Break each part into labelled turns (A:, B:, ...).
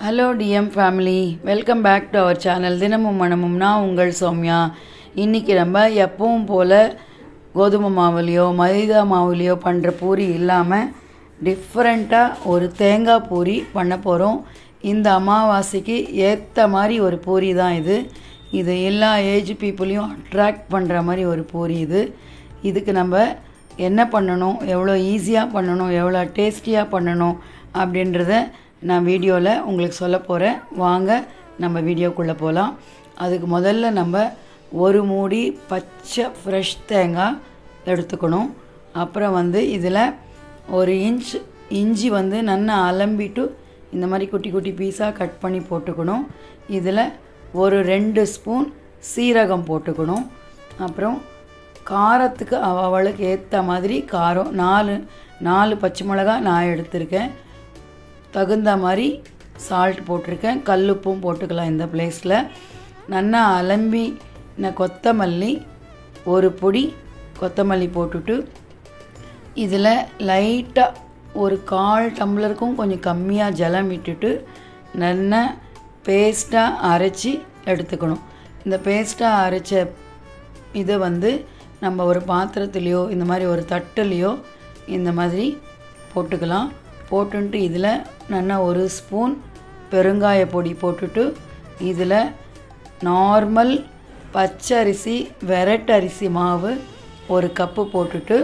A: hello TM family welcome back to our channel தினமும் மனமும் நான் உங்கள் சௌமியா இன்றைக்கி நம்ம எப்பவும் போல் கோதுமை மாவுலேயோ மைதா மாவுலேயோ பண்ணுற பூரி இல்லாமல் டிஃப்ரெண்ட்டாக ஒரு தேங்காய் பூரி பண்ண போகிறோம் இந்த அமாவாசைக்கு ஏற்ற மாதிரி ஒரு பூரி தான் இது இது எல்லா ஏஜ் பீப்புளையும் அட்ராக்ட் பண்ணுற மாதிரி ஒரு பூரி இது இதுக்கு நம்ம என்ன பண்ணணும் எவ்வளோ ஈஸியாக பண்ணணும் எவ்வளோ டேஸ்டியாக பண்ணணும் அப்படின்றத நான் வீடியோவில் உங்களுக்கு சொல்ல போகிறேன் வாங்க நம்ம வீடியோக்குள்ளே போகலாம் அதுக்கு முதல்ல நம்ம ஒரு மூடி பச்சை ஃப்ரெஷ் தேங்காய் எடுத்துக்கணும் அப்புறம் வந்து இதில் ஒரு இன்ச் இஞ்சி வந்து நல்லா அலம்பிட்டு இந்த மாதிரி குட்டி குட்டி பீஸாக கட் பண்ணி போட்டுக்கணும் இதில் ஒரு ரெண்டு ஸ்பூன் சீரகம் போட்டுக்கணும் அப்புறம் காரத்துக்கு அவ அவளுக்கு ஏற்ற மாதிரி காரம் நாலு நாலு பச்சை மிளகா நான் எடுத்திருக்கேன் தகுந்த மாதிரி சால்ட் போட்டிருக்கேன் கல்லுப்பும் போட்டுக்கலாம் இந்த பிளேஸில் நல்லா அலம்பி நான் கொத்தமல்லி ஒரு பொடி கொத்தமல்லி போட்டுட்டு இதில் லைட்டாக ஒரு கால் டம்ளருக்கும் கொஞ்சம் கம்மியாக ஜலம் விட்டுட்டு நல்லா பேஸ்ட்டாக அரைச்சி எடுத்துக்கணும் இந்த பேஸ்ட்டாக அரைச்ச இதை வந்து நம்ம ஒரு பாத்திரத்துலேயோ இந்த மாதிரி ஒரு தட்டுலேயோ இந்த மாதிரி போட்டுக்கலாம் போட்டுன்ட்டு இதில் நல்லா ஒரு ஸ்பூன் பெருங்காய பொடி போட்டுட்டு இதில் நார்மல் பச்சை அரிசி வெரட் அரிசி மாவு ஒரு கப்பு போட்டுட்டு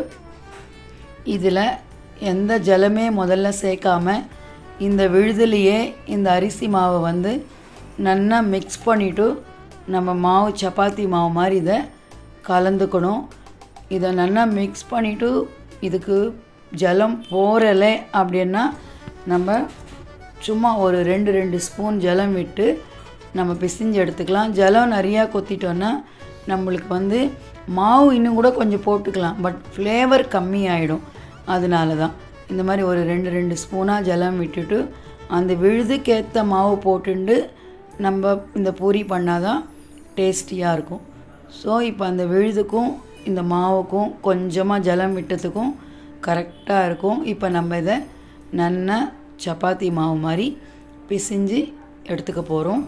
A: இதில் எந்த ஜலமே முதல்ல சேர்க்காம இந்த விழுதுலையே இந்த அரிசி மாவை வந்து நல்லா மிக்ஸ் பண்ணிவிட்டு நம்ம மாவு சப்பாத்தி மாவு மாதிரி இதை கலந்துக்கணும் இதை நல்லா மிக்ஸ் பண்ணிவிட்டு இதுக்கு ஜலம் போரலை அப்படின்னா நம்ம சும்மா ஒரு ரெண்டு ரெண்டு ஸ்பூன் ஜலம் விட்டு நம்ம பிசிஞ்சு எடுத்துக்கலாம் ஜலம் நிறையா கொத்திட்டோன்னா நம்மளுக்கு வந்து மாவு இன்னும் கூட கொஞ்சம் போட்டுக்கலாம் பட் ஃப்ளேவர் கம்மி ஆகிடும் அதனால தான் இந்த மாதிரி ஒரு ரெண்டு ரெண்டு ஸ்பூனாக ஜலம் விட்டுட்டு அந்த விழுதுக்கேற்ற மாவு போட்டுண்டு நம்ம இந்த பூரி பண்ணால் தான் டேஸ்டியாக இருக்கும் ஸோ இப்போ அந்த விழுதுக்கும் இந்த மாவுக்கும் கொஞ்சமாக ஜலம் விட்டதுக்கும் கரெக்டாக இருக்கும் இப்போ நம்ம இதை நல்லா சப்பாத்தி மாவு மாதிரி பிசிஞ்சு எடுத்துக்க போகிறோம்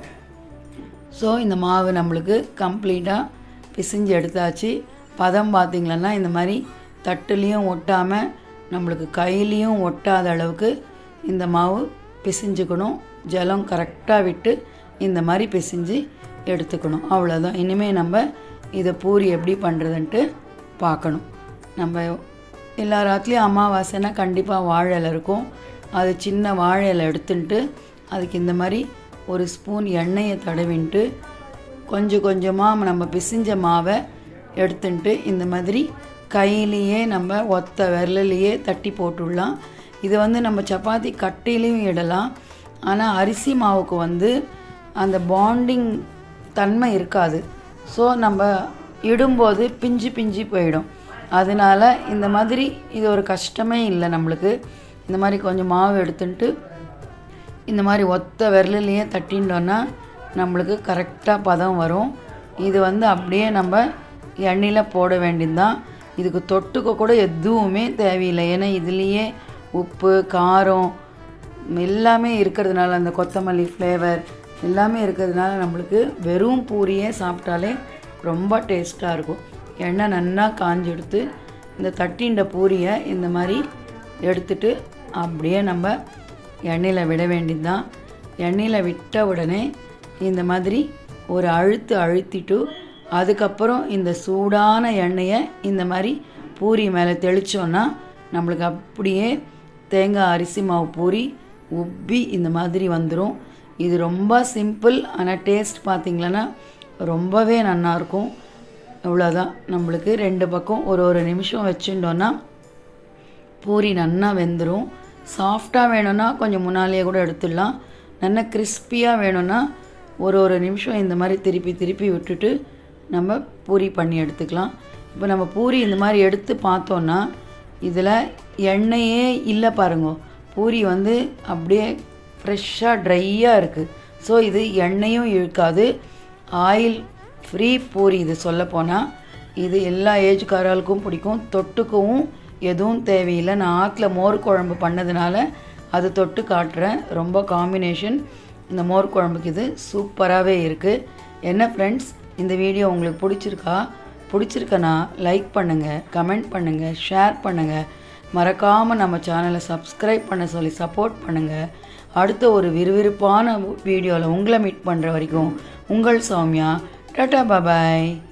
A: ஸோ இந்த மாவு நம்மளுக்கு கம்ப்ளீட்டாக பிசிஞ்சு எடுத்தாச்சு பதம் பார்த்திங்களன்னா இந்த மாதிரி தட்டுலேயும் ஒட்டாமல் நம்மளுக்கு கையிலையும் ஒட்டாத அளவுக்கு இந்த மாவு பிசிஞ்சுக்கணும் ஜலம் கரெக்டாக விட்டு இந்த மாதிரி பிசிஞ்சு எடுத்துக்கணும் அவ்வளோதான் இனிமேல் நம்ம இதை பூரி எப்படி பண்ணுறதுன்ட்டு பார்க்கணும் நம்ம எல்லா ராத்துலேயும் அமாவாசைனா கண்டிப்பாக வாழை இலை இருக்கும் அது சின்ன வாழை இலை எடுத்துன்ட்டு அதுக்கு இந்த மாதிரி ஒரு ஸ்பூன் எண்ணெயை தடவின்ட்டு கொஞ்சம் கொஞ்சமாக நம்ம பிசிஞ்ச மாவை எடுத்துன்ட்டு இந்த மாதிரி கையிலேயே நம்ம ஒத்த விரலிலேயே தட்டி போட்டுடலாம் இது வந்து நம்ம சப்பாத்தி கட்டையிலையும் இடலாம் ஆனால் அரிசி மாவுக்கு வந்து அந்த பாண்டிங் தன்மை இருக்காது ஸோ நம்ம இடும்போது பிஞ்சு பிஞ்சு போயிடும் அதனால் இந்த மாதிரி இது ஒரு கஷ்டமே இல்லை நம்மளுக்கு இந்த மாதிரி கொஞ்சம் மாவு எடுத்துன்ட்டு இந்த மாதிரி ஒத்த விரலிலேயே தட்டின்றோன்னா நம்மளுக்கு கரெக்டாக பதம் வரும் இது வந்து அப்படியே நம்ம எண்ணெயில் போட வேண்டியது தான் இதுக்கு தொட்டுக்க கூட எதுவுமே தேவையில்லை ஏன்னா இதுலேயே உப்பு காரம் எல்லாமே இருக்கிறதுனால அந்த கொத்தமல்லி ஃப்ளேவர் எல்லாமே இருக்கிறதுனால நம்மளுக்கு வெறும் பூரியே சாப்பிட்டாலே ரொம்ப டேஸ்ட்டாக இருக்கும் எண்ணெய் நல்லா காஞ்சி எடுத்து இந்த தட்டின்ற பூரியை இந்த மாதிரி எடுத்துட்டு அப்படியே நம்ம எண்ணெயில் விட வேண்டியது தான் எண்ணெயில் விட்ட உடனே இந்த மாதிரி ஒரு அழுத்து அழுத்திட்டு அதுக்கப்புறம் இந்த சூடான எண்ணெயை இந்த மாதிரி பூரி மேலே தெளித்தோன்னா நம்மளுக்கு அப்படியே தேங்காய் அரிசி மாவு பூரி உப்பி இந்த மாதிரி வந்துடும் இது ரொம்ப சிம்பிள் ஆனால் டேஸ்ட் பார்த்திங்களன்னா ரொம்பவே நல்லாயிருக்கும் இவ்வளோதான் நம்மளுக்கு ரெண்டு பக்கம் ஒரு ஒரு நிமிஷம் வச்சுட்டோன்னா பூரி நல்லா வெந்துடும் சாஃப்டாக வேணும்னா கொஞ்சம் முன்னாலேயே கூட எடுத்துடலாம் நல்லா கிறிஸ்பியாக வேணும்னா ஒரு ஒரு நிமிஷம் இந்த மாதிரி திருப்பி திருப்பி விட்டுட்டு நம்ம பூரி பண்ணி எடுத்துக்கலாம் இப்போ நம்ம பூரி இந்த மாதிரி எடுத்து பார்த்தோன்னா இதில் எண்ணெயே இல்லை பாருங்க பூரி வந்து அப்படியே ஃப்ரெஷ்ஷாக ட்ரையாக இருக்குது ஸோ இது எண்ணெயும் இழுக்காது ஆயில் ஃப்ரீ பூரி இது சொல்லப்போனால் இது எல்லா ஏஜ்காரர்களுக்கும் பிடிக்கும் தொட்டுக்கவும் எதுவும் தேவையில்லை நான் ஆற்றுல மோர் குழம்பு பண்ணதுனால அது தொட்டு காட்டுறேன் ரொம்ப காம்பினேஷன் இந்த மோர் குழம்புக்கு இது சூப்பராகவே இருக்குது என்ன ஃப்ரெண்ட்ஸ் இந்த வீடியோ உங்களுக்கு பிடிச்சிருக்கா பிடிச்சிருக்கனா லைக் பண்ணுங்கள் கமெண்ட் பண்ணுங்கள் ஷேர் பண்ணுங்கள் மறக்காமல் நம்ம சேனலை சப்ஸ்கிரைப் பண்ண சொல்லி சப்போர்ட் பண்ணுங்கள் அடுத்த ஒரு விறுவிறுப்பான வீடியோவில் உங்களை மீட் பண்ணுற வரைக்கும் உங்கள் சௌமியா டாட்டா பாபாய்